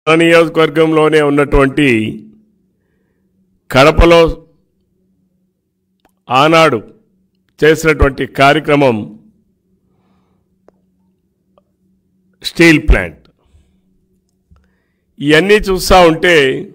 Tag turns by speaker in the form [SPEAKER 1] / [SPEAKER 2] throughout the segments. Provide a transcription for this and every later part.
[SPEAKER 1] మన నియోజకవర్గంలోనే ఉన్నటువంటి కడపలో ఆనాడు చేసినటువంటి కార్యక్రమం స్టీల్ ప్లాంట్ ఇవన్నీ చూస్తూ ఉంటే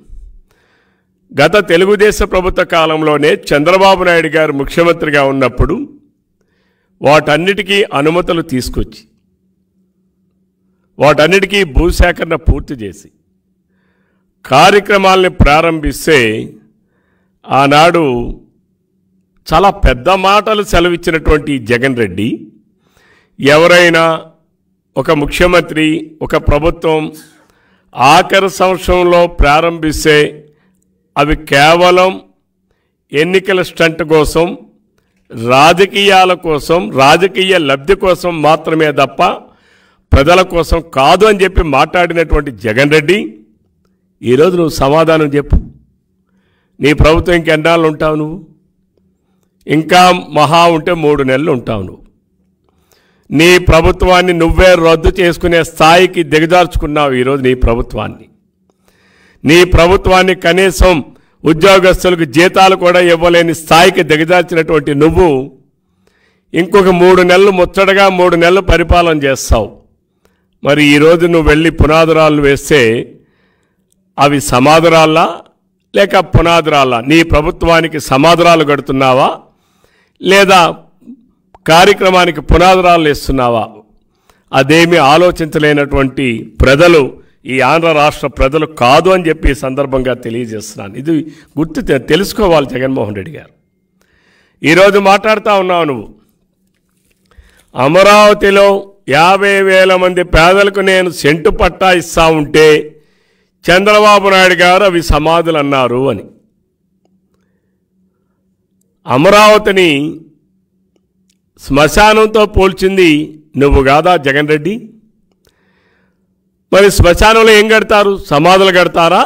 [SPEAKER 1] గత తెలుగుదేశ ప్రభుత్వ కాలంలోనే చంద్రబాబు నాయుడు గారు ముఖ్యమంత్రిగా ఉన్నప్పుడు వాటన్నిటికీ అనుమతులు తీసుకొచ్చి వాటన్నిటికీ భూసేకరణ పూర్తి చేసి కార్యక్రమాల్ని ప్రారంభిస్తే ఆనాడు చాలా పెద్ద మాటలు సెలవిచ్చినటువంటి జగన్ రెడ్డి ఎవరైనా ఒక ముఖ్యమంత్రి ఒక ప్రభుత్వం ఆఖరి సంవత్సరంలో ప్రారంభిస్తే అవి కేవలం ఎన్నికల స్టంట్ కోసం రాజకీయాల కోసం రాజకీయ లబ్ధి కోసం మాత్రమే తప్ప ప్రజల కోసం కాదు అని చెప్పి మాట్లాడినటువంటి జగన్ రెడ్డి ఈరోజు నువ్వు సమాధానం చెప్పు నీ ప్రభుత్వం ఇంకెన్నాళ్ళు ఉంటావు నువ్వు ఇంకా మహా ఉంటే మూడు నెలలు ఉంటావు నువ్వు నీ ప్రభుత్వాన్ని నువ్వే రద్దు చేసుకునే స్థాయికి దిగజార్చుకున్నావు ఈరోజు నీ ప్రభుత్వాన్ని నీ ప్రభుత్వాన్ని కనీసం ఉద్యోగస్తులకు జీతాలు కూడా ఇవ్వలేని స్థాయికి దిగజార్చినటువంటి నువ్వు ఇంకొక మూడు నెలలు ముచ్చటగా మూడు నెలలు పరిపాలన చేస్తావు మరి ఈరోజు నువ్వు వెళ్ళి పునాదురాలు వేస్తే అవి సమాధురాల్లా లేక పునాదురాల్లా నీ ప్రభుత్వానికి సమాధురాలు కడుతున్నావా లేదా కార్యక్రమానికి పునాదురాలు ఇస్తున్నావా అదేమి ఆలోచించలేనటువంటి ప్రజలు ఈ ఆంధ్ర రాష్ట్ర ప్రజలు కాదు అని చెప్పి ఈ సందర్భంగా తెలియజేస్తున్నాను ఇది గుర్తు తె- తెలుసుకోవాలి జగన్మోహన్ రెడ్డి గారు ఈరోజు మాట్లాడుతూ ఉన్నావు నువ్వు అమరావతిలో యాభై వేల మంది పేదలకు నేను సెంటు పట్టా ఇస్తా ఉంటే చంద్రబాబు నాయుడు గారు అవి సమాధులు అన్నారు అని అమరావతిని శ్మశానంతో పోల్చింది నువ్వు కాదా జగన్ రెడ్డి మరి శ్మశానంలో ఏం కడతారు సమాధులు కడతారా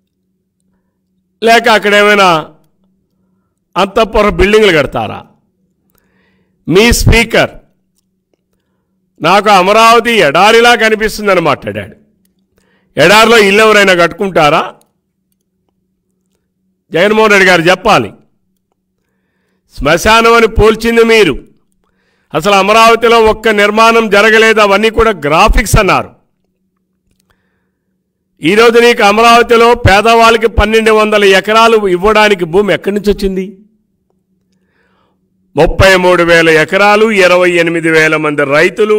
[SPEAKER 1] లేక అక్కడ ఏమైనా అంతఃపుర బిల్డింగ్లు కడతారా మీ స్పీకర్ నాకు అమరావతి ఎడారిలా కనిపిస్తుందని మాట్లాడాడు ఎడారిలో ఇల్లు ఎవరైనా కట్టుకుంటారా జగన్మోహన్ రెడ్డి గారు చెప్పాలి శ్మశానం అని పోల్చింది మీరు అసలు అమరావతిలో ఒక్క నిర్మాణం జరగలేదు అవన్నీ కూడా గ్రాఫిక్స్ అన్నారు ఈరోజు నీకు అమరావతిలో పేదవాళ్ళకి పన్నెండు వందల ఎకరాలు ఇవ్వడానికి భూమి ఎక్కడి నుంచి వచ్చింది ముప్పై మూడు వేల ఎకరాలు ఇరవై ఎనిమిది వేల మంది రైతులు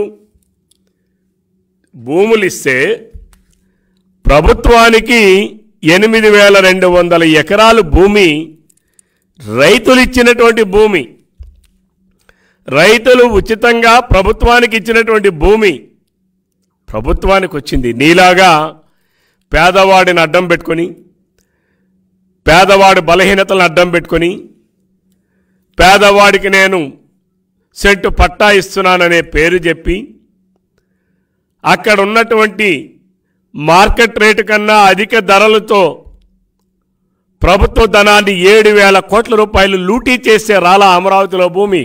[SPEAKER 1] భూములు ఇస్తే ప్రభుత్వానికి ఎనిమిది వేల రెండు వందల ఎకరాలు భూమి రైతులు ఇచ్చినటువంటి భూమి రైతులు ఉచితంగా ప్రభుత్వానికి ఇచ్చినటువంటి భూమి ప్రభుత్వానికి వచ్చింది నీలాగా పేదవాడిని అడ్డం పెట్టుకొని పేదవాడి బలహీనతలను అడ్డం పెట్టుకొని పేదవాడికి నేను సెంటు పట్టా ఇస్తున్నాననే పేరు చెప్పి అక్కడ ఉన్నటువంటి మార్కెట్ రేటు కన్నా అధిక ధరలతో ప్రభుత్వ ధనాన్ని ఏడు వేల కోట్ల రూపాయలు లూటీ చేసే రాల అమరావతిలో భూమి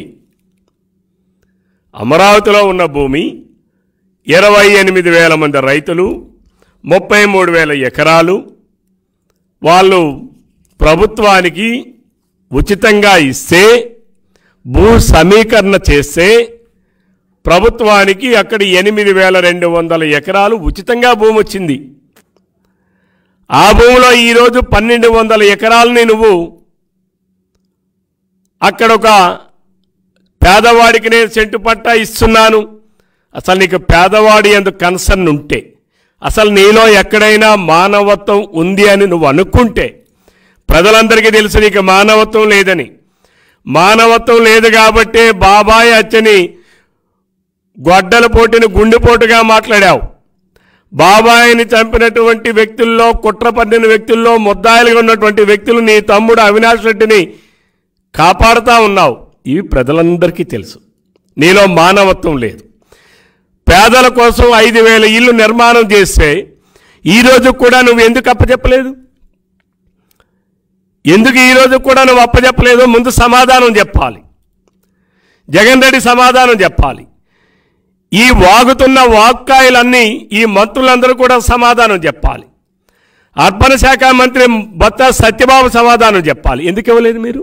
[SPEAKER 1] అమరావతిలో ఉన్న భూమి ఇరవై ఎనిమిది వేల మంది రైతులు ముప్పై మూడు వేల ఎకరాలు వాళ్ళు ప్రభుత్వానికి ఉచితంగా ఇస్తే భూ సమీకరణ చేస్తే ప్రభుత్వానికి అక్కడ ఎనిమిది వేల రెండు వందల ఎకరాలు ఉచితంగా భూమి వచ్చింది ఆ భూమిలో ఈరోజు పన్నెండు వందల ఎకరాలని నువ్వు అక్కడ ఒక పేదవాడికి నేను సెంటు పట్టా ఇస్తున్నాను అసలు నీకు పేదవాడి ఎందుకు కన్సర్న్ ఉంటే అసలు నీలో ఎక్కడైనా మానవత్వం ఉంది అని నువ్వు అనుకుంటే ప్రజలందరికీ తెలుసు నీకు మానవత్వం లేదని మానవత్వం లేదు కాబట్టే బాబాయ్ అచ్చని గొడ్డల పోటీని గుండెపోటుగా మాట్లాడావు బాబాయిని చంపినటువంటి వ్యక్తుల్లో కుట్ర పన్నిన వ్యక్తుల్లో ముద్దాయిలుగా ఉన్నటువంటి వ్యక్తులు నీ తమ్ముడు అవినాష్ రెడ్డిని కాపాడుతా ఉన్నావు ఇవి ప్రజలందరికీ తెలుసు నీలో మానవత్వం లేదు పేదల కోసం ఐదు వేల ఇల్లు నిర్మాణం చేస్తే ఈరోజు కూడా నువ్వు ఎందుకు అప్పచెప్పలేదు ఎందుకు ఈరోజు కూడా నువ్వు అప్పచెప్పలేదు ముందు సమాధానం చెప్పాలి జగన్ రెడ్డి సమాధానం చెప్పాలి ఈ వాగుతున్న వాక్కాయలన్నీ ఈ మంత్రులందరూ కూడా సమాధానం చెప్పాలి అర్పణ శాఖ మంత్రి బొత్స సత్యబాబు సమాధానం చెప్పాలి ఎందుకు ఇవ్వలేదు మీరు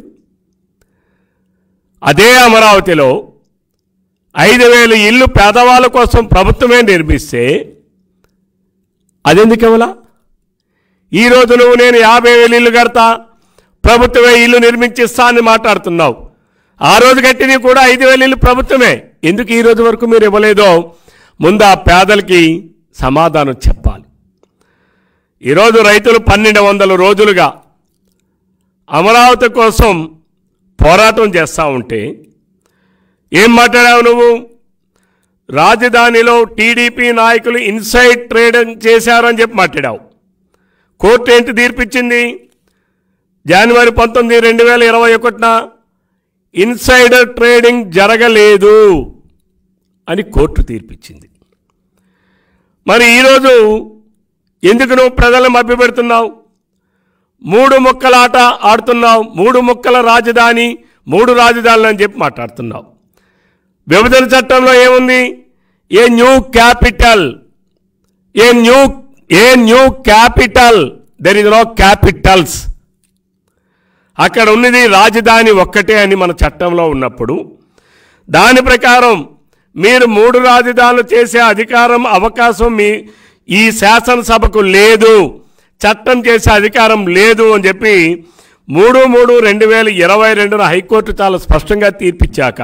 [SPEAKER 1] అదే అమరావతిలో ఐదు వేలు ఇల్లు పేదవాళ్ళ కోసం ప్రభుత్వమే నిర్మిస్తే అదెందుకు ఇవ్వలా ఈరోజు నువ్వు నేను యాభై వేలు ఇల్లు కడతా ప్రభుత్వమే ఇల్లు నిర్మించిస్తా అని మాట్లాడుతున్నావు ఆ రోజు కట్టినవి కూడా ఐదు వేలు ఇల్లు ప్రభుత్వమే ఎందుకు ఈ రోజు వరకు మీరు ఇవ్వలేదో ముందు ఆ పేదలకి సమాధానం చెప్పాలి ఈరోజు రైతులు పన్నెండు వందల రోజులుగా అమరావతి కోసం పోరాటం చేస్తూ ఉంటే ఏం మాట్లాడావు నువ్వు రాజధానిలో టీడీపీ నాయకులు ఇన్సైడ్ ట్రేడింగ్ చేశారని చెప్పి మాట్లాడావు కోర్టు ఏంటి తీర్పిచ్చింది జనవరి పంతొమ్మిది రెండు వేల ఇరవై ఒకటిన ఇన్సైడర్ ట్రేడింగ్ జరగలేదు అని కోర్టు తీర్పిచ్చింది మరి ఈరోజు ఎందుకు నువ్వు ప్రజలను మభ్యపెడుతున్నావు మూడు ముక్కల ఆట ఆడుతున్నావు మూడు ముక్కల రాజధాని మూడు రాజధానులు అని చెప్పి మాట్లాడుతున్నావు విభజన చట్టంలో ఏముంది a new capital a new a new capital there is no capitals అక్కడ ఉన్నది రాజధాని ఒక్కటే అని మన చట్టంలో ఉన్నప్పుడు దాని ప్రకారం మీరు మూడు రాజధానులు చేసే అధికారం అవకాశం మీ ఈ శాసనసభకు లేదు చట్టం చేసే అధికారం లేదు అని చెప్పి మూడు మూడు రెండు వేల ఇరవై రెండున హైకోర్టు చాలా స్పష్టంగా తీర్పిచ్చాక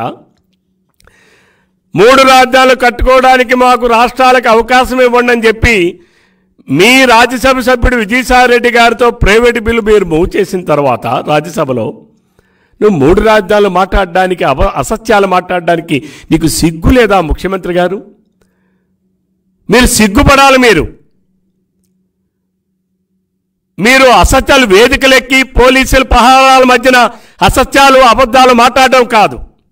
[SPEAKER 1] మూడు రాజ్యాలు కట్టుకోవడానికి మాకు రాష్ట్రాలకు అవకాశం ఇవ్వండి అని చెప్పి మీ రాజ్యసభ సభ్యుడు విజయసాయి రెడ్డి గారితో ప్రైవేట్ బిల్లు మీరు మూవ్ చేసిన తర్వాత రాజ్యసభలో నువ్వు మూడు రాజ్యాలు మాట్లాడడానికి అవ అసత్యాలు మాట్లాడడానికి నీకు సిగ్గు లేదా ముఖ్యమంత్రి గారు మీరు సిగ్గుపడాలి మీరు మీరు అసత్యాలు వేదికలెక్కి పోలీసుల పహారాల మధ్యన అసత్యాలు అబద్ధాలు మాట్లాడడం కాదు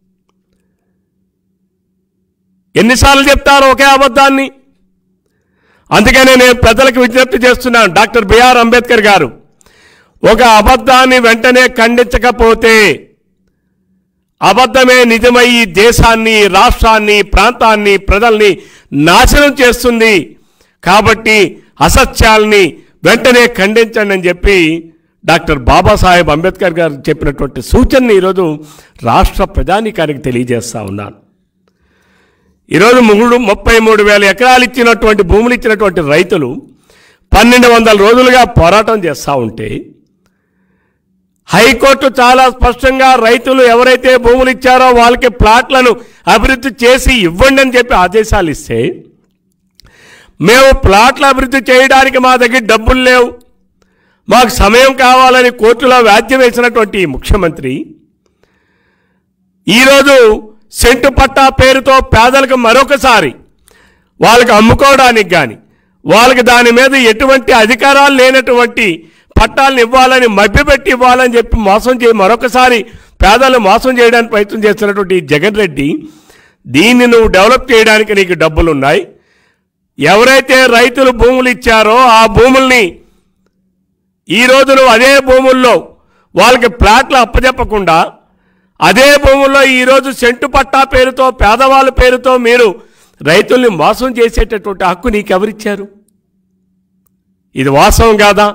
[SPEAKER 1] ఎన్నిసార్లు చెప్తారు ఒకే అబద్ధాన్ని అందుకనే నేను ప్రజలకు విజ్ఞప్తి చేస్తున్నాను డాక్టర్ బిఆర్ అంబేద్కర్ గారు ఒక అబద్ధాన్ని వెంటనే ఖండించకపోతే అబద్ధమే నిజమై ఈ దేశాన్ని రాష్ట్రాన్ని ప్రాంతాన్ని ప్రజల్ని నాశనం చేస్తుంది కాబట్టి అసత్యాల్ని వెంటనే ఖండించండి అని చెప్పి డాక్టర్ బాబాసాహెబ్ అంబేద్కర్ గారు చెప్పినటువంటి సూచనని ఈరోజు రాష్ట్ర ప్రజానీకానికి తెలియజేస్తా ఉన్నాను ఈరోజు మూడు ముప్పై మూడు వేల ఎకరాలు ఇచ్చినటువంటి భూములు ఇచ్చినటువంటి రైతులు పన్నెండు వందల రోజులుగా పోరాటం చేస్తూ ఉంటే హైకోర్టు చాలా స్పష్టంగా రైతులు ఎవరైతే భూములు ఇచ్చారో వాళ్ళకి ప్లాట్లను అభివృద్ధి చేసి ఇవ్వండి అని చెప్పి ఆదేశాలు ఇస్తే మేము ప్లాట్ల అభివృద్ధి చేయడానికి మా దగ్గర డబ్బులు లేవు మాకు సమయం కావాలని కోర్టులో వ్యాజ్యం వేసినటువంటి ఈ ముఖ్యమంత్రి ఈరోజు సెంటు పట్టా పేరుతో పేదలకు మరొకసారి వాళ్ళకి అమ్ముకోవడానికి కానీ వాళ్ళకి దాని మీద ఎటువంటి అధికారాలు లేనటువంటి పట్టాలను ఇవ్వాలని మభ్యపెట్టి ఇవ్వాలని చెప్పి మోసం చేయి మరొకసారి పేదలను మోసం చేయడానికి ప్రయత్నం చేస్తున్నటువంటి ఈ జగన్ రెడ్డి దీన్ని నువ్వు డెవలప్ చేయడానికి నీకు డబ్బులు ఉన్నాయి ఎవరైతే రైతులు భూములు ఇచ్చారో ఆ భూముల్ని ఈరోజు నువ్వు అదే భూముల్లో వాళ్ళకి ప్లాట్లు అప్పచెప్పకుండా అదే భూముల్లో ఈరోజు సెంటు పట్టా పేరుతో పేదవాళ్ళ పేరుతో మీరు రైతుల్ని మోసం చేసేటటువంటి హక్కు నీకెవరిచ్చారు ఇది వాస్తవం కాదా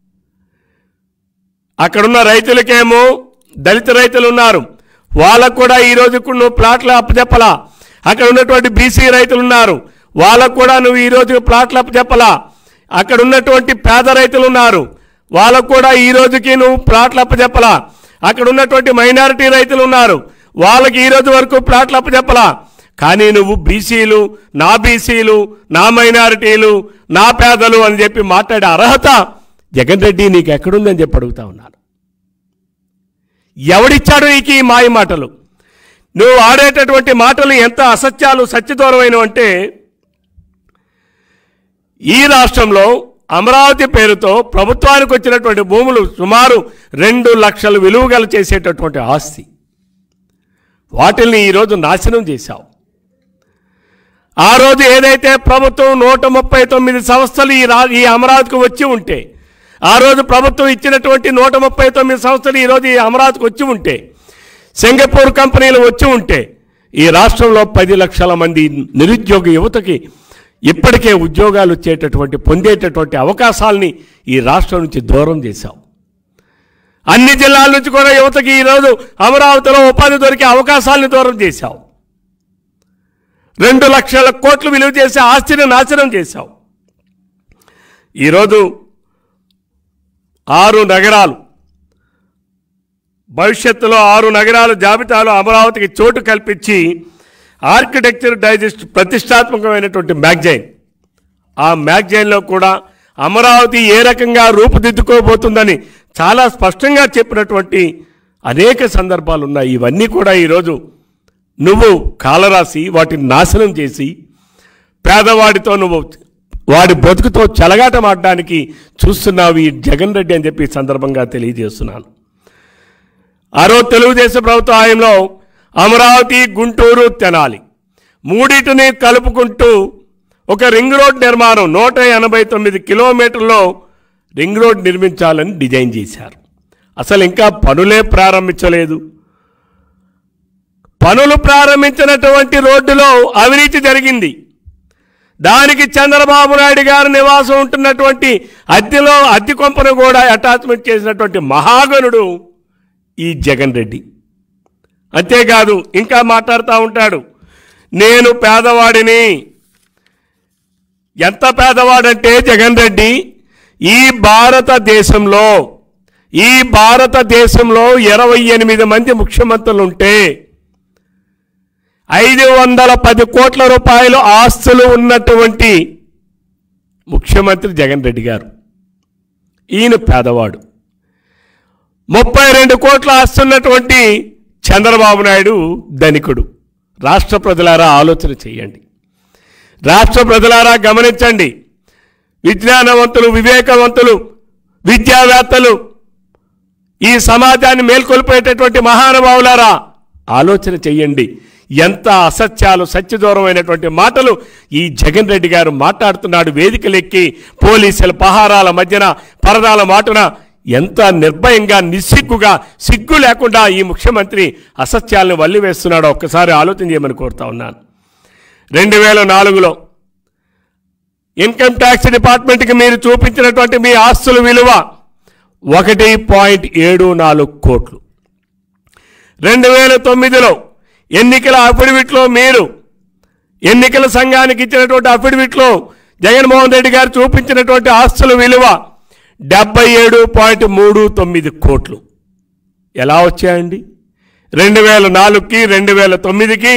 [SPEAKER 1] అక్కడున్న రైతులకేమో దళిత రైతులు ఉన్నారు వాళ్ళకు కూడా ఈ రోజు కూడా నువ్వు ప్లాట్లు అప్పచెప్పలా అక్కడ ఉన్నటువంటి బీసీ రైతులు ఉన్నారు వాళ్ళకు కూడా నువ్వు ఈ రోజు ప్లాట్లు అప్పచెప్పలా అక్కడ ఉన్నటువంటి పేద రైతులు ఉన్నారు వాళ్ళకు కూడా ఈ రోజుకి నువ్వు ప్లాట్లు అప్పచెప్పలా అక్కడ ఉన్నటువంటి మైనారిటీ రైతులు ఉన్నారు వాళ్ళకి ఈ రోజు వరకు ప్లాట్లు అప్పచెప్పలా కానీ నువ్వు బీసీలు నా బీసీలు నా మైనారిటీలు నా పేదలు అని చెప్పి మాట్లాడే అర్హత జగన్ రెడ్డి నీకు ఎక్కడుందని చెప్పి అడుగుతా ఉన్నాను ఎవడిచ్చాడు నీకు ఈ మాయ మాటలు నువ్వు ఆడేటటువంటి మాటలు ఎంత అసత్యాలు సత్యదూరమైనవి అంటే ఈ రాష్ట్రంలో అమరావతి పేరుతో ప్రభుత్వానికి వచ్చినటువంటి భూములు సుమారు రెండు లక్షల విలువ గల చేసేటటువంటి ఆస్తి వాటిల్ని ఈరోజు నాశనం చేశావు ఆ రోజు ఏదైతే ప్రభుత్వం నూట ముప్పై తొమ్మిది సంస్థలు ఈ రా ఈ అమరావతికి వచ్చి ఉంటే ఆ రోజు ప్రభుత్వం ఇచ్చినటువంటి నూట ముప్పై తొమ్మిది సంస్థలు ఈరోజు ఈ అమరావతికి వచ్చి ఉంటే సింగపూర్ కంపెనీలు వచ్చి ఉంటే ఈ రాష్ట్రంలో పది లక్షల మంది నిరుద్యోగ యువతకి ఇప్పటికే ఉద్యోగాలు వచ్చేటటువంటి పొందేటటువంటి అవకాశాలని ఈ రాష్ట్రం నుంచి దూరం చేశావు అన్ని జిల్లాల నుంచి కూడా యువతకి ఈరోజు అమరావతిలో ఉపాధి దొరికే అవకాశాలను దూరం చేశావు రెండు లక్షల కోట్లు విలువ చేసే ఆస్తిని నాశనం చేశావు ఈరోజు ఆరు నగరాలు భవిష్యత్తులో ఆరు నగరాల జాబితాలో అమరావతికి చోటు కల్పించి ఆర్కిటెక్చర్ డైజెస్ట్ ప్రతిష్టాత్మకమైనటువంటి మ్యాగజైన్ ఆ మ్యాగజైన్లో కూడా అమరావతి ఏ రకంగా రూపుదిద్దుకోబోతుందని చాలా స్పష్టంగా చెప్పినటువంటి అనేక సందర్భాలు ఉన్నాయి ఇవన్నీ కూడా ఈరోజు నువ్వు కాలరాసి వాటిని నాశనం చేసి పేదవాడితో నువ్వు వాడి బ్రతుకుతో చెలగాటమాడడానికి చూస్తున్నావు ఈ జగన్ రెడ్డి అని చెప్పి ఈ సందర్భంగా తెలియజేస్తున్నాను ఆ రోజు తెలుగుదేశం ప్రభుత్వ హయాంలో అమరావతి గుంటూరు తెనాలి మూడింటిని కలుపుకుంటూ ఒక రింగ్ రోడ్ నిర్మాణం నూట ఎనభై తొమ్మిది కిలోమీటర్లో రింగ్ రోడ్ నిర్మించాలని డిజైన్ చేశారు అసలు ఇంకా పనులే ప్రారంభించలేదు పనులు ప్రారంభించినటువంటి రోడ్డులో అవినీతి జరిగింది దానికి చంద్రబాబు నాయుడు గారు నివాసం ఉంటున్నటువంటి అద్దెలో అద్దె కొంపను కూడా అటాచ్మెంట్ చేసినటువంటి మహాగణుడు ఈ జగన్ రెడ్డి అంతేకాదు ఇంకా మాట్లాడుతూ ఉంటాడు నేను పేదవాడిని ఎంత పేదవాడంటే జగన్ రెడ్డి ఈ భారతదేశంలో ఈ భారతదేశంలో ఇరవై ఎనిమిది మంది ముఖ్యమంత్రులు ఉంటే ఐదు వందల పది కోట్ల రూపాయలు ఆస్తులు ఉన్నటువంటి ముఖ్యమంత్రి జగన్ రెడ్డి గారు ఈయన పేదవాడు ముప్పై రెండు కోట్ల ఆస్తున్నటువంటి చంద్రబాబు నాయుడు ధనికుడు రాష్ట్ర ప్రజలారా ఆలోచన చేయండి రాష్ట్ర ప్రజలారా గమనించండి విజ్ఞానవంతులు వివేకవంతులు విద్యావేత్తలు ఈ సమాజాన్ని మేల్కొల్పేటటువంటి మహానుభావులారా ఆలోచన చెయ్యండి ఎంత అసత్యాలు సత్యదూరమైనటువంటి మాటలు ఈ జగన్ రెడ్డి గారు మాట్లాడుతున్నాడు వేదికలెక్కి పోలీసుల పహారాల మధ్యన పరదాల మాటున ఎంత నిర్భయంగా నిస్సిగ్గుగా సిగ్గు లేకుండా ఈ ముఖ్యమంత్రి అసత్యాలను వల్లివేస్తున్నాడో ఒక్కసారి ఆలోచన చేయమని కోరుతా ఉన్నాను రెండు వేల నాలుగులో ఇన్కమ్ ట్యాక్స్ డిపార్ట్మెంట్కి మీరు చూపించినటువంటి మీ ఆస్తుల విలువ ఒకటి పాయింట్ ఏడు నాలుగు కోట్లు రెండు వేల తొమ్మిదిలో ఎన్నికల అఫిడవిట్లో మీరు ఎన్నికల సంఘానికి ఇచ్చినటువంటి అఫిడవిట్లో జగన్మోహన్ రెడ్డి గారు చూపించినటువంటి ఆస్తుల విలువ డెబ్బై ఏడు పాయింట్ మూడు తొమ్మిది కోట్లు ఎలా వచ్చాయండి రెండు వేల నాలుగుకి రెండు వేల తొమ్మిదికి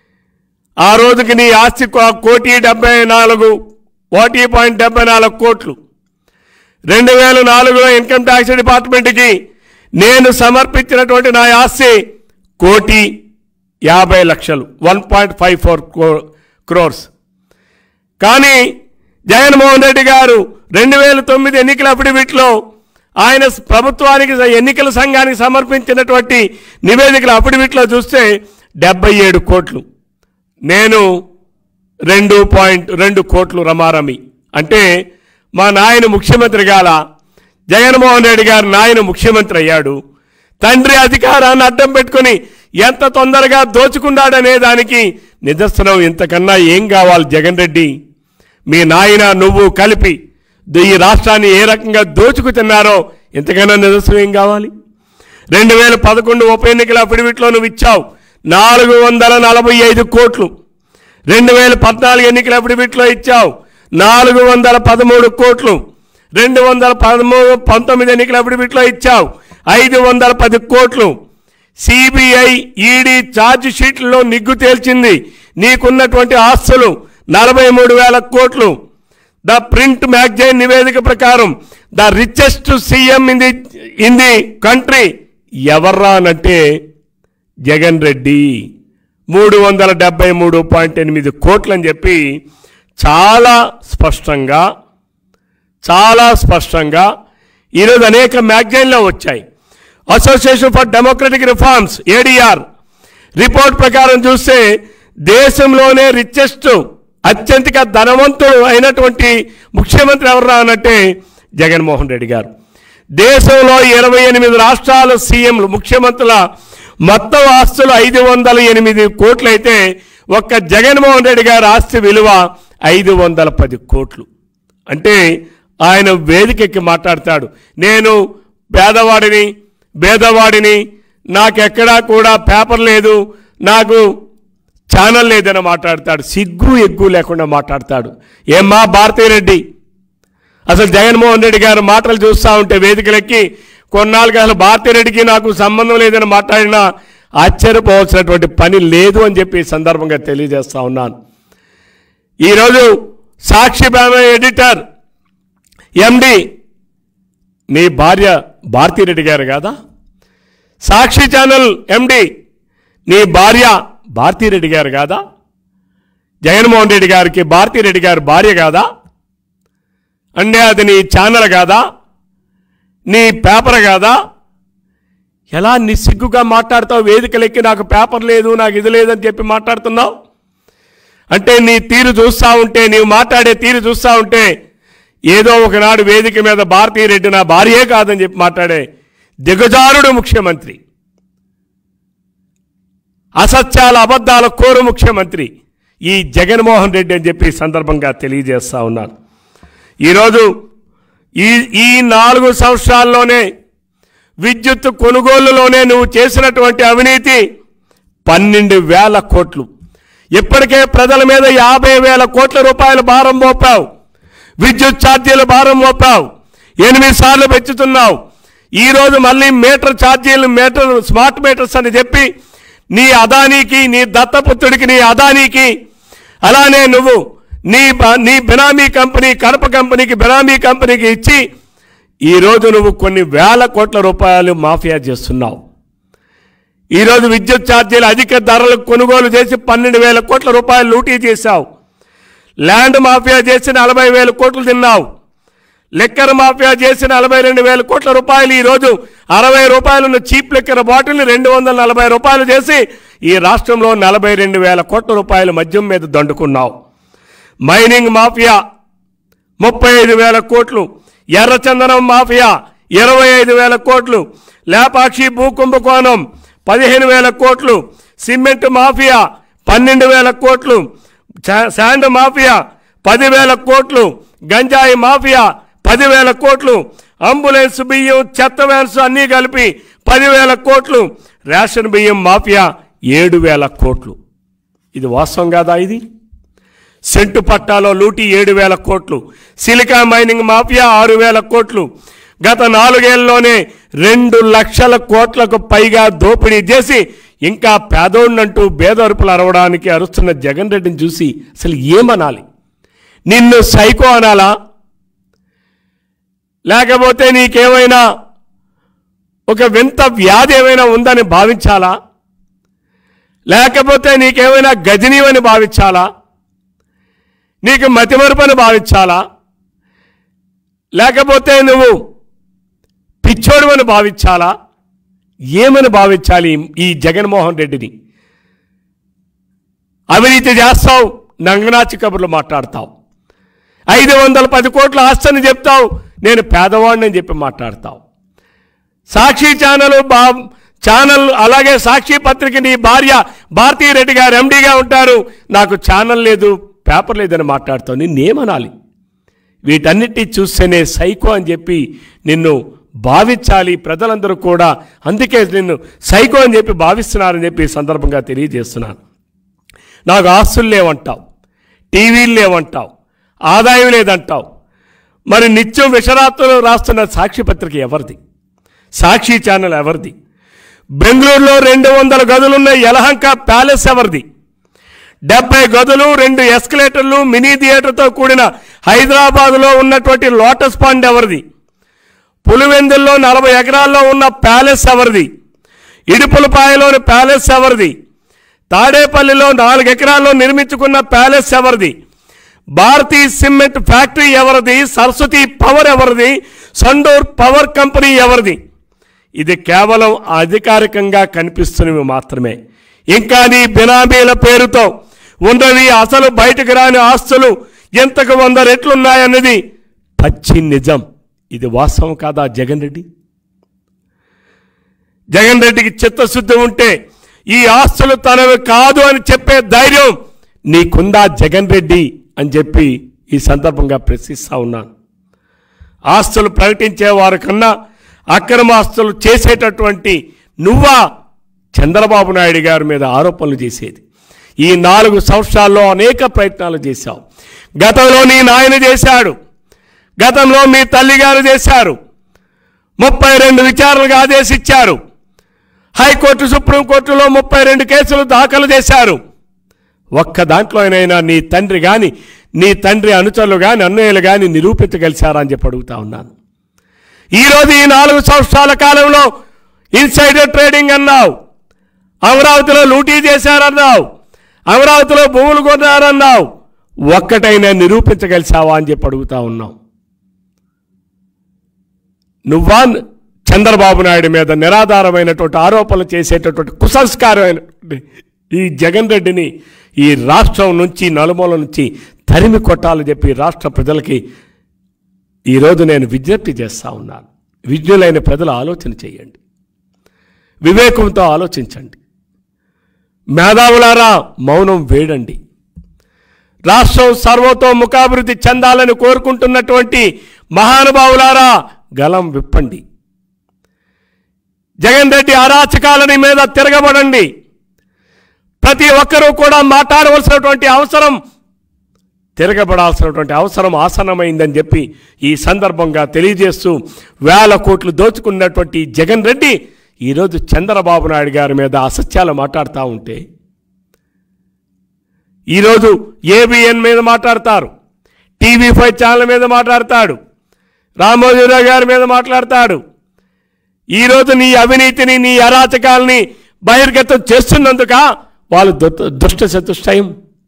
[SPEAKER 1] ఆ రోజుకి నీ ఆస్తి కో- కోటి డెబ్బై నాలుగు కోటి పాయింట్ డెబ్బై నాలుగు కోట్లు రెండు వేల నాలుగులో ఇన్కమ్ ట్యాక్స్ డిపార్ట్మెంట్కి నేను సమర్పించినటువంటి నా ఆస్తి కోటి యాభై లక్షలు one point five four crores కానీ జగన్మోహన్ రెడ్డి గారు రెండు వేల తొమ్మిది ఎన్నికల అఫిడవిట్లో ఆయన ప్రభుత్వానికి ఎన్నికల సంఘానికి సమర్పించినటువంటి నివేదికల అఫిడవిట్లో చూస్తే డెబ్బై ఏడు కోట్లు నేను రెండు పాయింట్ రెండు కోట్లు రమారమి అంటే మా నాయన ముఖ్యమంత్రి గాల జగన్మోహన్ రెడ్డి గారు నాయన ముఖ్యమంత్రి అయ్యాడు తండ్రి అధికారాన్ని అడ్డం పెట్టుకుని ఎంత తొందరగా దోచుకున్నాడనే దానికి నిదర్శనం ఇంతకన్నా ఏం కావాలి జగన్ రెడ్డి మీ నాయన నువ్వు కలిపి ఈ రాష్ట్రాన్ని ఏ రకంగా దోచుకు తిన్నారో ఇంతకన్నా నిదర్శనం ఏం కావాలి రెండు వేల పదకొండు ఉప ఎన్నికల అఫిడవిట్లో నువ్వు ఇచ్చావు నాలుగు వందల నలభై ఐదు కోట్లు రెండు వేల పద్నాలుగు ఎన్నికల అఫిడవిట్లో ఇచ్చావు నాలుగు వందల పదమూడు కోట్లు రెండు వందల పదమూడు పంతొమ్మిది ఎన్నికల అఫిడవిట్లో ఇచ్చావు ఐదు వందల పది కోట్లు సిబిఐ ఈడీ ఛార్జ్ షీట్లలో నిగ్గు తేల్చింది నీకున్నటువంటి ఆస్తులు నలభై మూడు వేల కోట్లు ద ప్రింట్ మ్యాగజైన్ నివేదిక ప్రకారం the richest CM in the in the country ఎవర్రా అనంటే జగన్ రెడ్డి మూడు వందల డెబ్బై మూడు పాయింట్ ఎనిమిది కోట్లు అని చెప్పి చాలా స్పష్టంగా చాలా స్పష్టంగా ఈరోజు అనేక మ్యాగజైన్లో వచ్చాయి association for democratic reforms ADR report ప్రకారం చూస్తే దేశంలోనే రిచెస్ట్ అత్యంతిక ధనవంతుడు అయినటువంటి ముఖ్యమంత్రి ఎవరు అనంటే జగన్మోహన్ రెడ్డి గారు దేశంలో ఇరవై ఎనిమిది రాష్ట్రాల సీఎంలు ముఖ్యమంత్రుల మొత్తం ఆస్తులు ఐదు వందల ఎనిమిది కోట్లయితే ఒక్క జగన్మోహన్ రెడ్డి గారి ఆస్తి విలువ ఐదు వందల పది కోట్లు అంటే ఆయన వేదికెక్కి మాట్లాడతాడు నేను పేదవాడిని పేదవాడిని నాకెక్కడా కూడా పేపర్ లేదు నాకు ఛానల్ లేదని మాట్లాడతాడు సిగ్గు ఎగ్గు లేకుండా మాట్లాడతాడు ఏమ్మా భారతీరెడ్డి అసలు జగన్మోహన్ రెడ్డి గారి మాటలు చూస్తూ ఉంటే వేదికలెక్కి కొన్నాళ్ళకి అసలు భారతీరెడ్డికి నాకు సంబంధం లేదని మాట్లాడినా ఆశ్చర్యపోవాల్సినటువంటి పని లేదు అని చెప్పి ఈ సందర్భంగా తెలియజేస్తా ఉన్నాను ఈరోజు సాక్షి బ్యానర్ ఎడిటర్ ఎండి నీ భార్య భారతీరెడ్డి గారు కాదా సాక్షి ఛానల్ ఎండి నీ భార్య భారతీరెడ్డి గారు కాదా జగన్మోహన్ రెడ్డి గారికి భారతీరెడ్డి గారు భార్య కాదా అంటే అది నీ ఛానల్ కాదా నీ పేపర్ కాదా ఎలా నిస్సిగ్గుగా మాట్లాడతావు వేదికలెక్కి నాకు పేపర్ లేదు నాకు ఇది లేదని చెప్పి మాట్లాడుతున్నావు అంటే నీ తీరు చూస్తూ ఉంటే నీవు మాట్లాడే తీరు చూస్తూ ఉంటే ఏదో ఒకనాడు వేదిక మీద భారతీరెడ్డి నా భార్యే కాదని చెప్పి మాట్లాడే దిగజారుడు ముఖ్యమంత్రి అసత్యాల అబద్ధాల కోరు ముఖ్యమంత్రి ఈ జగన్మోహన్ రెడ్డి అని చెప్పి ఈ సందర్భంగా తెలియజేస్తా ఉన్నాను ఈరోజు ఈ ఈ నాలుగు సంవత్సరాల్లోనే విద్యుత్ కొనుగోలులోనే నువ్వు చేసినటువంటి అవినీతి పన్నెండు వేల కోట్లు ఇప్పటికే ప్రజల మీద యాభై వేల కోట్ల రూపాయల భారం మోపావు విద్యుత్ ఛార్జీల భారం మోపావు ఎనిమిది సార్లు పెంచుతున్నావు ఈరోజు మళ్ళీ మీటర్ ఛార్జీలు మీటర్ స్మార్ట్ మీటర్స్ అని చెప్పి నీ అదానికి నీ దత్తపుత్రుడికి నీ అదానికి అలానే నువ్వు నీ బ- నీ బినామీ కంపెనీ కడప కంపెనీకి బినామీ కంపెనీకి ఇచ్చి ఈరోజు నువ్వు కొన్ని వేల కోట్ల రూపాయలు మాఫియా చేస్తున్నావు ఈరోజు విద్యుత్ ఛార్జీలు అధిక ధరలకు కొనుగోలు చేసి పన్నెండు వేల కోట్ల రూపాయలు లూటీ చేశావు ల్యాండ్ మాఫియా చేసి నలభై వేల కోట్లు తిన్నావు లెక్కర్ మాఫియా చేసి నలభై రెండు వేల కోట్ల రూపాయలు ఈరోజు అరవై రూపాయలున్న చీప్ లెక్కర్ బాటిల్ని రెండు వందల నలభై రూపాయలు చేసి ఈ రాష్ట్రంలో నలభై రెండు వేల కోట్ల రూపాయల మద్యం మీద దండుకున్నావు మైనింగ్ మాఫియా ముప్పై ఐదు వేల కోట్లు ఎర్రచందనం మాఫియా ఇరవై ఐదు వేల కోట్లు లేపాక్షి భూ కుంభకోణం పదిహేను వేల కోట్లు సిమెంట్ మాఫియా పన్నెండు వేల కోట్లు శా- శాండ్ మాఫియా పదివేల కోట్లు గంజాయి మాఫియా పదివేల కోట్లు అంబులెన్స్ బియ్యం చెత్త వ్యాన్స్ అన్నీ కలిపి పదివేల కోట్లు రేషన్ బియ్యం మాఫియా ఏడు వేల కోట్లు ఇది వాస్తవం కాదా ఇది సెంటు పట్టాలో లూటీ ఏడు వేల కోట్లు సిలికా మైనింగ్ మాఫియా ఆరు వేల కోట్లు గత నాలుగేళ్లలోనే రెండు లక్షల కోట్లకు పైగా దోపిడీ చేసి ఇంకా పేదోడినంటూ బేదరుపులు అరవడానికి అరుస్తున్న జగన్ రెడ్డిని చూసి అసలు ఏమనాలి నిన్ను సైకో అనాలా లేకపోతే నీకేమైనా ఒక వింత వ్యాధి ఏమైనా ఉందని భావించాలా లేకపోతే నీకేమైనా గజనీవని భావించాలా నీకు మతిమరుపని భావించాలా లేకపోతే నువ్వు పిచ్చోడువని భావించాలా ఏమని భావించాలి ఈ జగన్మోహన్ రెడ్డిని అవినీతి చేస్తావు నంగనాచి కబుర్లు మాట్లాడతావు ఐదు వందల పది కోట్ల ఆస్తిని చెప్తావు నేను పేదవాడిని అని చెప్పి మాట్లాడతావు సాక్షి ఛానల్ బా ఛానల్ అలాగే సాక్షి పత్రిక నీ భార్య భారతీ రెడ్డి గారు ఎండీగా ఉంటారు నాకు ఛానల్ లేదు పేపర్ లేదని మాట్లాడుతావు నిన్నేమనాలి వీటన్నిటి చూస్తేనే సైకో అని చెప్పి నిన్ను భావించాలి ప్రజలందరూ కూడా అందుకే నిన్ను సైకో అని చెప్పి భావిస్తున్నారని చెప్పి ఈ సందర్భంగా తెలియజేస్తున్నాను నాకు ఆస్తులు లేవంటావు టీవీలు లేవంటావు ఆదాయం లేదంటావు మరి నిత్యం విషరాత్రులు రాస్తున్న సాక్షి పత్రిక ఎవరిది సాక్షి ఛానల్ ఎవరిది బెంగళూరులో రెండు వందల గదులున్న యలహంక ప్యాలెస్ ఎవరిది డెబ్బై గదులు రెండు ఎస్కలేటర్లు మినీ థియేటర్తో కూడిన హైదరాబాదులో ఉన్నటువంటి లోటస్ పాండ్ ఎవరిది పులివెందుల్లో నలభై ఎకరాల్లో ఉన్న ప్యాలెస్ ఎవరిది ఇడుపులపాయలోని ప్యాలెస్ ఎవరిది తాడేపల్లిలో నాలుగు ఎకరాల్లో నిర్మించుకున్న ప్యాలెస్ ఎవరిది భారతీ సిమెంట్ ఫ్యాక్టరీ ఎవరిది సరస్వతి పవర్ ఎవరిది సండూర్ పవర్ కంపెనీ ఎవరిది ఇది కేవలం అధికారికంగా కనిపిస్తున్నవి మాత్రమే ఇంకా నీ బినామీల పేరుతో ఉన్నవి అసలు బయటకు రాని ఆస్తులు ఎంతకు వంద రెట్లున్నాయన్నది పచ్చి నిజం ఇది వాస్తవం కాదా జగన్ రెడ్డి జగన్ రెడ్డికి చిత్తశుద్ధి ఉంటే ఈ ఆస్తులు తనవి కాదు అని చెప్పే ధైర్యం నీకుందా జగన్ రెడ్డి అని చెప్పి ఈ సందర్భంగా ప్రశ్నిస్తూ ఉన్నాను ఆస్తులు ప్రకటించే వారి కన్నా అక్రమ ఆస్తులు చేసేటటువంటి నువ్వా చంద్రబాబు నాయుడు గారి మీద ఆరోపణలు చేసేది ఈ నాలుగు సంవత్సరాల్లో అనేక ప్రయత్నాలు చేశావు గతంలో నీ నాయన చేశాడు గతంలో మీ తల్లిగారు చేశారు ముప్పై రెండు విచారణకు ఆదేశించారు హైకోర్టు సుప్రీంకోర్టులో ముప్పై రెండు కేసులు దాఖలు చేశారు ఒక్క దాంట్లోనైనా నీ తండ్రి కానీ నీ తండ్రి అనుచరులు కానీ అన్నయ్యలు కానీ నిరూపించగలిశారా అని చెప్పి అడుగుతా ఉన్నాను ఈరోజు ఈ నాలుగు సంవత్సరాల కాలంలో ఇన్సైడర్ ట్రేడింగ్ అన్నావు అమరావతిలో లూటీ చేశారన్నావు అమరావతిలో భూములు కొన్నారన్నావు ఒక్కటైనా నిరూపించగలిసావా అని చెప్పి అడుగుతా ఉన్నావు నువ్వా చంద్రబాబు నాయుడు మీద నిరాధారమైనటువంటి ఆరోపణలు చేసేటటువంటి కుసంస్కారమైనటువంటి ఈ జగన్ రెడ్డిని ఈ రాష్ట్రం నుంచి నలుమూల నుంచి తరిమి కొట్టాలని చెప్పి రాష్ట్ర ప్రజలకి ఈరోజు నేను విజ్ఞప్తి చేస్తా ఉన్నాను విజ్ఞులైన ప్రజలు ఆలోచన చేయండి వివేకంతో ఆలోచించండి మేధావులారా మౌనం వేడండి రాష్ట్రం సర్వతోముఖాభివృద్ధి చెందాలని కోరుకుంటున్నటువంటి మహానుభావులారా గలం విప్పండి జగన్ రెడ్డి అరాచకాలని మీద తిరగబడండి ప్రతి ఒక్కరూ కూడా మాట్లాడవలసినటువంటి అవసరం తిరగబడాల్సినటువంటి అవసరం ఆసన్నమైందని చెప్పి ఈ సందర్భంగా తెలియజేస్తూ వేల కోట్లు దోచుకున్నటువంటి జగన్ రెడ్డి ఈరోజు చంద్రబాబు నాయుడు గారి మీద అసత్యాలు మాట్లాడుతూ ఉంటే ఈరోజు ఏబిఎన్ మీద మాట్లాడతారు టీవీ ఫైవ్ ఛానల్ మీద మాట్లాడతాడు రామోజీరావు గారి మీద మాట్లాడతాడు ఈరోజు నీ అవినీతిని నీ అరాచకాలని బహిర్గతం చేస్తున్నందుక వాళ్ళు దుష్ట దుష్ట చతుష్టయం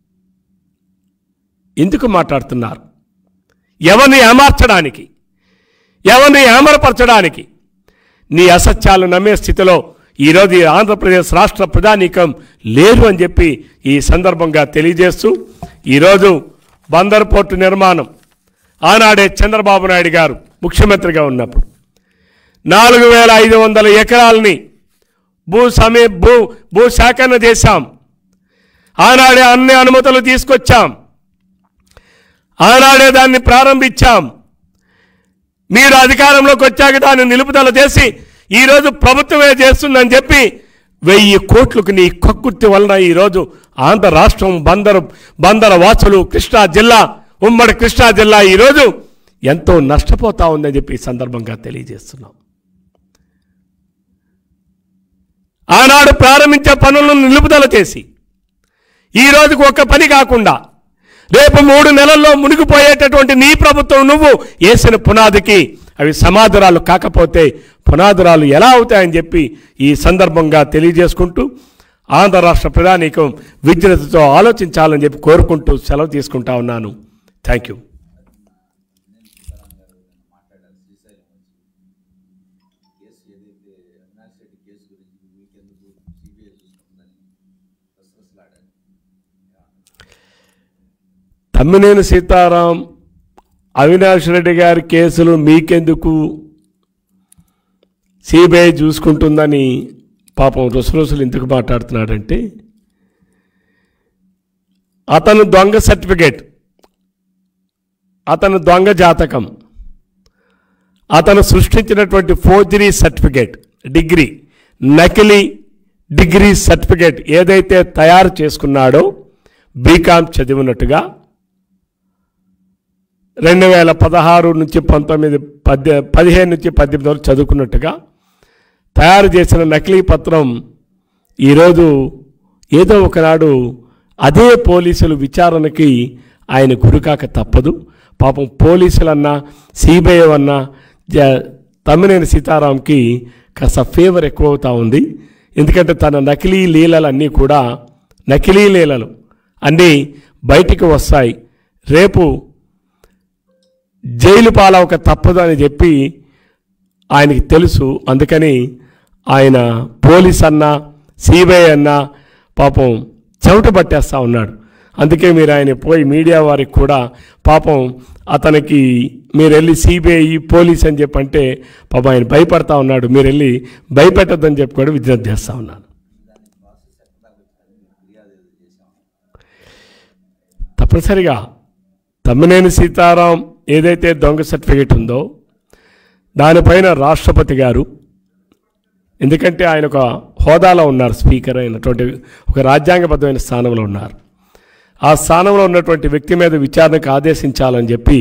[SPEAKER 1] ఎందుకు మాట్లాడుతున్నారు ఎవరిని ఏమార్చడానికి ఎవరిని ఏమరపరచడానికి నీ అసత్యాలు నమ్మే స్థితిలో ఈరోజు ఈ ఆంధ్రప్రదేశ్ రాష్ట్ర ప్రజానీకం లేరు అని చెప్పి ఈ సందర్భంగా తెలియజేస్తూ ఈరోజు బందర్ పోర్టు నిర్మాణం ఆనాడే చంద్రబాబు నాయుడు గారు ముఖ్యమంత్రిగా ఉన్నప్పుడు నాలుగు వేల ఐదు వందల ఎకరాలని భూ సమీ భూ భూ సేకరణ చేశాం ఆనాడే అన్ని అనుమతులు తీసుకొచ్చాం ఆనాడే దాన్ని ప్రారంభించాం మీరు అధికారంలోకి వచ్చాక దాన్ని నిలుపుదల చేసి ఈరోజు ప్రభుత్వమే చేస్తుందని చెప్పి వెయ్యి కోట్లకు నీ కక్కుర్తి వలన ఈరోజు ఆంధ్ర రాష్ట్రం బందరు బందర వాసులు కృష్ణా జిల్లా ఉమ్మడి కృష్ణా జిల్లా ఈరోజు ఎంతో నష్టపోతా ఉందని చెప్పి ఈ సందర్భంగా తెలియజేస్తున్నాం ఆనాడు ప్రారంభించే పనులను నిలుపుదల చేసి ఈ రోజుకు ఒక్క పని కాకుండా రేపు మూడు నెలల్లో మునిగిపోయేటటువంటి నీ ప్రభుత్వం నువ్వు వేసిన పునాదికి అవి సమాధురాలు కాకపోతే పునాదురాలు ఎలా అవుతాయని చెప్పి ఈ సందర్భంగా తెలియజేసుకుంటూ ఆంధ్ర రాష్ట్ర ప్రధానికం విజ్ఞతతో ఆలోచించాలని చెప్పి కోరుకుంటూ సెలవు తీసుకుంటా ఉన్నాను థ్యాంక్ యూ
[SPEAKER 2] మాట్లాడారు శ్రీశైలం వచ్చి కేసు ఏదైతే అవినాష్ రెడ్డి కేసు గురించి మీకెందుకు సిబిఐ చూసుకుంటుందని రసరసలాడారు
[SPEAKER 1] తమ్మినేని సీతారాం అవినాష్ రెడ్డి గారి కేసులు మీకెందుకు సిబిఐ చూసుకుంటుందని పాపం రుసరుసులు ఎందుకు మాట్లాడుతున్నాడంటే అతను దొంగ సర్టిఫికేట్ అతను దొంగ జాతకం అతను సృష్టించినటువంటి ఫోర్జరీ సర్టిఫికేట్ డిగ్రీ నకిలీ డిగ్రీ సర్టిఫికేట్ ఏదైతే తయారు చేసుకున్నాడో బీకామ్ చదివినట్టుగా రెండు వేల పదహారు నుంచి పంతొమ్మిది పద్దె పదిహేను నుంచి పద్దెనిమిది వరకు చదువుకున్నట్టుగా తయారు చేసిన నకిలీ పత్రం ఈరోజు ఏదో ఒకనాడు అదే పోలీసులు విచారణకి ఆయన గురికాక తప్పదు పాపం పోలీసులన్నా సిబిఐ అన్నా జ తమ్మినేని సీతారాంకి కాస్త ఫేవర్ ఎక్కువ అవుతా ఉంది ఎందుకంటే తన నకిలీ లీలలన్నీ కూడా నకిలీ లీలలు అన్నీ బయటికి వస్తాయి రేపు జైలు పాలవక తప్పదు అని చెప్పి ఆయనకి తెలుసు అందుకని ఆయన పోలీస్ అన్నా సిబిఐ అన్నా పాపం చెమట పట్టేస్తా ఉన్నాడు అందుకే మీరు ఆయన పోయి మీడియా వారికి కూడా పాపం అతనికి మీరు వెళ్ళి సిబిఐ పోలీస్ అని చెప్పంటే పాపం ఆయన భయపడతా ఉన్నాడు మీరు వెళ్ళి భయపెట్టద్దని చెప్పి కూడా విజ్ఞప్తి చేస్తా ఉన్నాను
[SPEAKER 2] దాని ప్రాసెస్ ఎక్కడ దాకా వచ్చిందని మీరు ఫిర్యాదు ఏదో చేశాం
[SPEAKER 1] తప్పనిసరిగా తమ్మినేని సీతారాం ఏదైతే దొంగ సర్టిఫికేట్ ఉందో దానిపైన రాష్ట్రపతి గారు ఎందుకంటే ఆయన ఒక హోదాలో ఉన్నారు స్పీకర్ అయినటువంటి ఒక రాజ్యాంగబద్ధమైన స్థానంలో ఉన్నారు ఆ స్థానంలో ఉన్నటువంటి వ్యక్తి మీద విచారణకు ఆదేశించాలని చెప్పి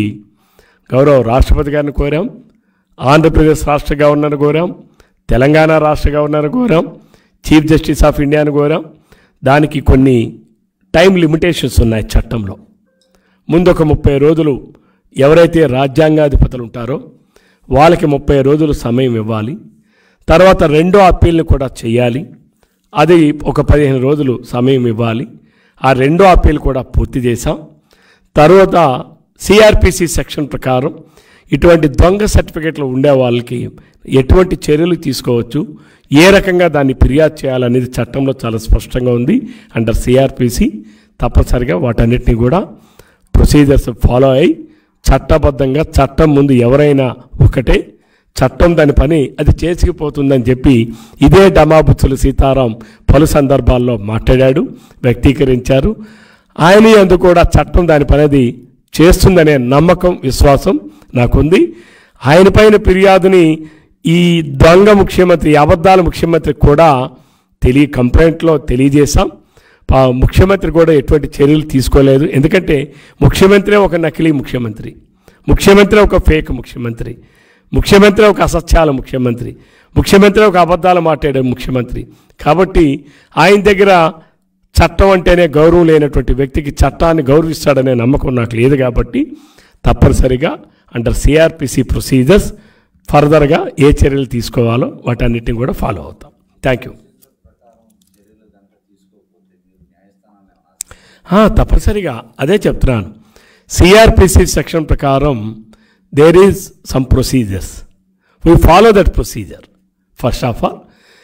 [SPEAKER 1] గౌరవ రాష్ట్రపతి గారిని కోరాం ఆంధ్రప్రదేశ్ రాష్ట్ర గవర్నర్ని కోరాం తెలంగాణ రాష్ట్ర గవర్నర్ని కోరాం చీఫ్ జస్టిస్ ఆఫ్ ఇండియాని కోరాం దానికి కొన్ని టైం లిమిటేషన్స్ ఉన్నాయి చట్టంలో ముందు ఒక ముప్పై రోజులు ఎవరైతే రాజ్యాంగాధిపతులు ఉంటారో వాళ్ళకి ముప్పై రోజులు సమయం ఇవ్వాలి తర్వాత రెండో అప్పీల్ని కూడా చేయాలి అది ఒక పదిహేను రోజులు సమయం ఇవ్వాలి ఆ రెండో అప్పీల్ కూడా పూర్తి చేశాం తర్వాత సిఆర్పిసి సెక్షన్ ప్రకారం ఇటువంటి దొంగ సర్టిఫికెట్లు ఉండే వాళ్ళకి ఎటువంటి చర్యలు తీసుకోవచ్చు ఏ రకంగా దాన్ని ఫిర్యాదు చేయాలనేది చట్టంలో చాలా స్పష్టంగా ఉంది అండర్ సిఆర్పిసి తప్పనిసరిగా వాటన్నిటిని కూడా ప్రొసీజర్స్ ఫాలో అయ్యి చట్టబద్ధంగా చట్టం ముందు ఎవరైనా ఒకటే చట్టం దాని పని అది చేసుకుపోతుందని చెప్పి ఇదే డమాబుచ్చులు సీతారాం పలు సందర్భాల్లో మాట్లాడాడు వ్యక్తీకరించారు ఆయన అందు కూడా చట్టం దాని పని అది చేస్తుందనే నమ్మకం విశ్వాసం నాకుంది ఆయన పైన ఫిర్యాదుని ఈ దొంగ ముఖ్యమంత్రి అబద్ధాల ముఖ్యమంత్రి కూడా తెలియ కంప్లైంట్లో తెలియజేశాం పా- ముఖ్యమంత్రి కూడా ఎటువంటి చర్యలు తీసుకోలేదు ఎందుకంటే ముఖ్యమంత్రి ఒక నకిలీ ముఖ్యమంత్రి ముఖ్యమంత్రి ఒక ఫేక్ ముఖ్యమంత్రి ముఖ్యమంత్రి ఒక అసత్యాల ముఖ్యమంత్రి ముఖ్యమంత్రి ఒక అబద్ధాలు మాట్లాడే ముఖ్యమంత్రి కాబట్టి ఆయన దగ్గర చట్టం అంటేనే గౌరవం లేనటువంటి వ్యక్తికి చట్టాన్ని గౌరవిస్తాడనే నమ్మకం నాకు లేదు కాబట్టి తప్పనిసరిగా అండర్ సిఆర్పిసి ప్రొసీజర్స్ ఫర్దర్గా ఏ చర్యలు తీసుకోవాలో వాటన్నిటిని కూడా ఫాలో అవుతాం థ్యాంక్ యూ
[SPEAKER 2] ప్రకారం చర్యలు కనుక తీసుకోకపోతే మీరు న్యాయస్థానాన్ని ఆశ్రయించాలి
[SPEAKER 1] ఆ, తప్పనిసరిగా అదే చెప్తున్నాను సిఆర్పిసి సెక్షన్ ప్రకారం there is some procedures we follow that procedure first of all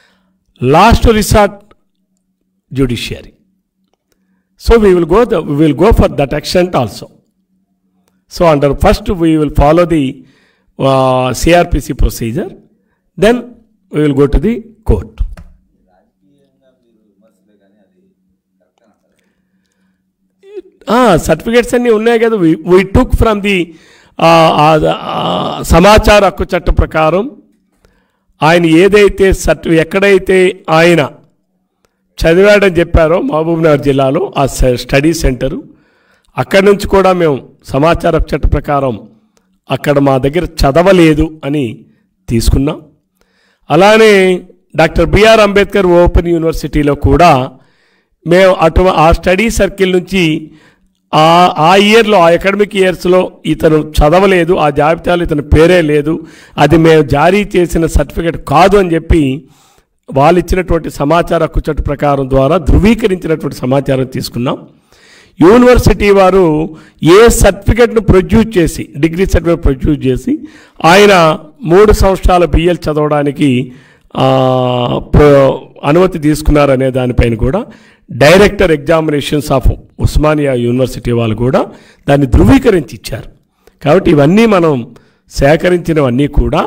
[SPEAKER 1] last resort judiciary so we will go the we will go for that extent also so under first we will follow the CRPC procedure then we will go to the court
[SPEAKER 2] రాజకీయంగా మీరు విమర్శలే కానీ అది correct అని అంటారు
[SPEAKER 1] certificates అన్నీ ఉన్నాయి కదా we took from the సమాచార హక్కు చట్టం ప్రకారం ఆయన ఏదైతే సర్టి ఎక్కడైతే ఆయన చదివాడని చెప్పారో మహబూబ్నగర్ జిల్లాలో ఆ స- స్టడీ సెంటరు అక్కడి నుంచి కూడా మేము సమాచార హక్కు చట్టం ప్రకారం అక్కడ మా దగ్గర చదవలేదు అని తీసుకున్నాం అలానే డాక్టర్ బిఆర్ అంబేద్కర్ ఓపెన్ యూనివర్సిటీలో కూడా మేము అటు ఆ స్టడీ సర్కిల్ నుంచి ఆ ఆ ఇయర్లో ఆ అకాడమిక్ ఇయర్స్లో ఇతను చదవలేదు ఆ జాబితాలో ఇతని పేరే లేదు అది మేము జారీ చేసిన సర్టిఫికేట్ కాదు అని చెప్పి వాళ్ళు ఇచ్చినటువంటి సమాచార హక్కు చట్ట ప్రకారం ద్వారా ధృవీకరించినటువంటి సమాచారం తీసుకున్నాం యూనివర్సిటీ వారు ఏ సర్టిఫికెట్ను ప్రొడ్యూస్ చేసి డిగ్రీ సర్టిఫికేట్ ప్రొడ్యూస్ చేసి ఆయన మూడు సంవత్సరాల బిఎల్ చదవడానికి ఆ, ప్ర- అనుమతి తీసుకున్నారనే దానిపైన కూడా director examinations of Osmania university వాళ్ళు కూడా దాన్ని ధృవీకరించి ఇచ్చారు కాబట్టి ఇవన్నీ మనం సేకరించినవన్నీ కూడా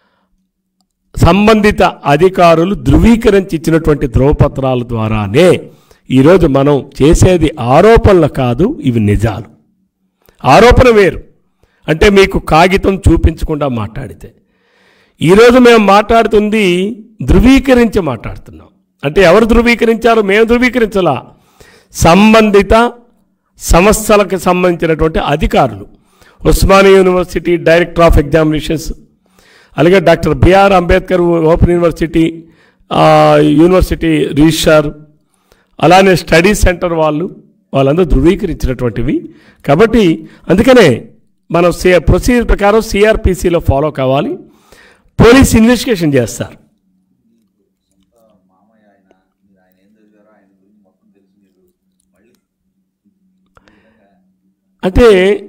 [SPEAKER 1] సంబంధిత అధికారులు ధృవీకరించి ఇచ్చినటువంటి ధ్రువపత్రాల ద్వారానే ఈరోజు మనం చేసేది ఆరోపణలు కాదు ఇవి నిజాలు ఆరోపణ వేరు అంటే మీకు కాగితం చూపించకుండా మాట్లాడితే ఈరోజు మేము మాట్లాడుతుంది ధృవీకరించి మాట్లాడుతున్నాం అంటే ఎవరు ధృవీకరించారో మేము ధృవీకరించాలా సంబంధిత సంస్థలకు సంబంధించినటువంటి అధికారులు Osmania university director of examinations అలాగే doctor BR Ambedkar open university ఆ, యూనివర్సిటీ రిజిస్ట్రార్ అలానే స్టడీ సెంటర్ వాళ్ళు వాళ్ళందరూ ధృవీకరించినటువంటివి కాబట్టి అందుకనే మనం సి ప్రొసీజర్ ప్రకారం సిఆర్పిసిలో ఫాలో కావాలి పోలీస్ ఇన్వెస్టిగేషన్ చేస్తారు
[SPEAKER 2] సొంత మామయ్య ఆయన మీరు ఆయన ఏం చదివారో ఆయన గురించి మొత్తం తెలిసి మీరు మళ్ళీ ఈ విధంగా
[SPEAKER 1] అంటే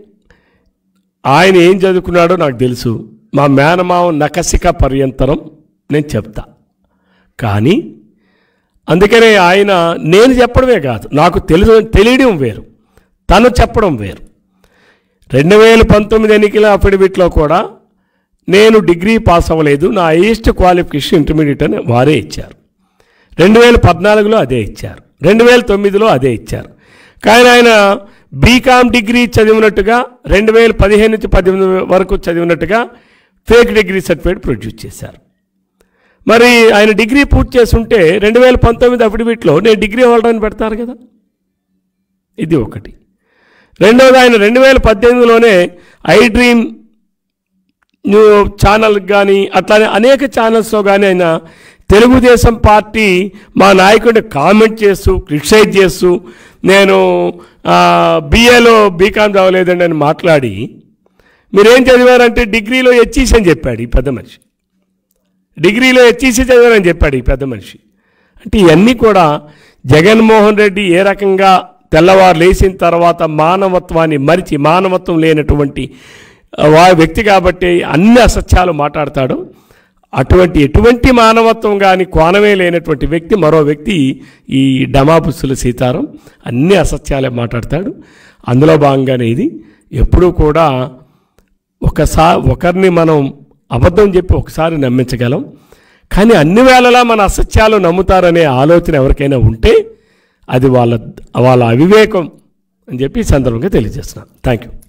[SPEAKER 1] ఆయన ఏం చదువుకున్నాడో నాకు తెలుసు మా మేనమావ నకసిక పర్యంతరం నేను చెప్తా కానీ అందుకనే ఆయన నేను చెప్పడమే కాదు నాకు తెలుసు తెలియడం వేరు తను చెప్పడం వేరు రెండు వేల పంతొమ్మిది ఎన్నికల అఫిడవిట్లో కూడా నేను డిగ్రీ పాస్ అవ్వలేదు నా హైయెస్ట్ క్వాలిఫికేషన్ ఇంటర్మీడియట్ అని వారే ఇచ్చారు రెండు వేల పద్నాలుగులో అదే ఇచ్చారు రెండు వేల తొమ్మిదిలో అదే ఇచ్చారు కానీ ఆయన బీకామ్ డిగ్రీ చదివినట్టుగా రెండు వేల పదిహేను నుంచి పద్దెనిమిది వరకు చదివినట్టుగా ఫేక్ డిగ్రీ సర్టిఫికేట్ ప్రొడ్యూస్ చేశారు మరి ఆయన డిగ్రీ పూర్తి చేసుంటే రెండు వేల పంతొమ్మిది అఫిడవిట్లో నేను డిగ్రీ హోల్డర్ అని పెడతారు కదా ఇది ఒకటి రెండవది ఆయన రెండు వేల పద్దెనిమిదిలోనే ఐ డ్రీమ్ న్యూ ఛానల్ కానీ అట్లానే అనేక ఛానల్స్లో కానీ ఆయన తెలుగుదేశం పార్టీ మా నాయకుడిని కామెంట్ చేస్తూ క్రిటిసైజ్ చేస్తూ నేను బీఏలో బీకామ్ చదవలేదండి అని మాట్లాడి మీరేం చదివారంటే డిగ్రీలో హెచ్ఈసి అని చెప్పాడు ఈ పెద్ద మనిషి డిగ్రీలో హెచ్ఈసి చదివారని చెప్పాడు ఈ పెద్ద మనిషి అంటే ఇవన్నీ కూడా జగన్మోహన్ రెడ్డి ఏ రకంగా తెల్లవారు లేచిన తర్వాత మానవత్వాన్ని మరిచి మానవత్వం లేనటువంటి ఆ, వా వ్యక్తి కాబట్టి అన్ని అసత్యాలు మాట్లాడతాడు అటువంటి ఎటువంటి మానవత్వం కానీ కోణమే లేనటువంటి వ్యక్తి మరో వ్యక్తి ఈ డమాబుస్సుల సీతారాం అన్ని అసత్యాలే మాట్లాడతాడు అందులో భాగంగానే ఇది ఎప్పుడూ కూడా ఒకసారి ఒకరిని మనం అబద్ధం చెప్పి ఒకసారి నమ్మించగలం కానీ అన్ని వేళలా మన అసత్యాలు నమ్ముతారనే ఆలోచన ఎవరికైనా ఉంటే అది వాళ్ళ వాళ్ళ అవివేకం అని చెప్పి ఈ సందర్భంగా తెలియజేస్తున్నాను థ్యాంక్ యూ